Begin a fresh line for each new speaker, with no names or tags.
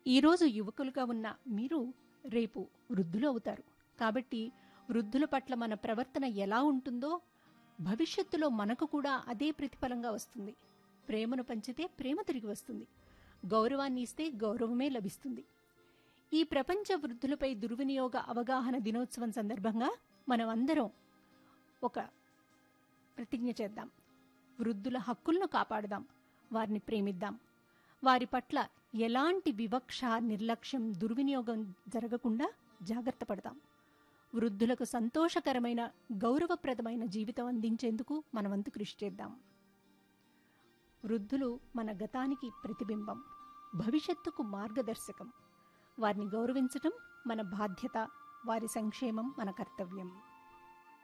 ఈరోజు యువకులుగా ఉన్న మీరు రేపు వృద్ధులు అవుతారు కాబట్టి వృద్ధుల పట్ల మన ప్రవర్తన ఎలా ఉంటుందో భవిష్యత్తులో మనకు కూడా అదే ప్రతిఫలంగా వస్తుంది ప్రేమను పంచితే ప్రేమ తిరిగి వస్తుంది గౌరవాన్ని ఇస్తే గౌరవమే లభిస్తుంది ఈ ప్రపంచ వృద్ధులపై దుర్వినియోగ అవగాహన దినోత్సవం సందర్భంగా మనం అందరం ఒక ప్రతిజ్ఞ చేద్దాం వృద్ధుల హక్కులను కాపాడదాం వారిని ప్రేమిద్దాం వారి పట్ల ఎలాంటి వివక్ష నిర్లక్ష్యం దుర్వినియోగం జరగకుండా జాగ్రత్త పడతాం వృద్ధులకు సంతోషకరమైన గౌరవప్రదమైన జీవితం అందించేందుకు మనవంతు కృషి చేద్దాం వృద్ధులు మన గతానికి ప్రతిబింబం భవిష్యత్తుకు మార్గదర్శకం వారిని గౌరవించటం మన బాధ్యత వారి సంక్షేమం మన కర్తవ్యం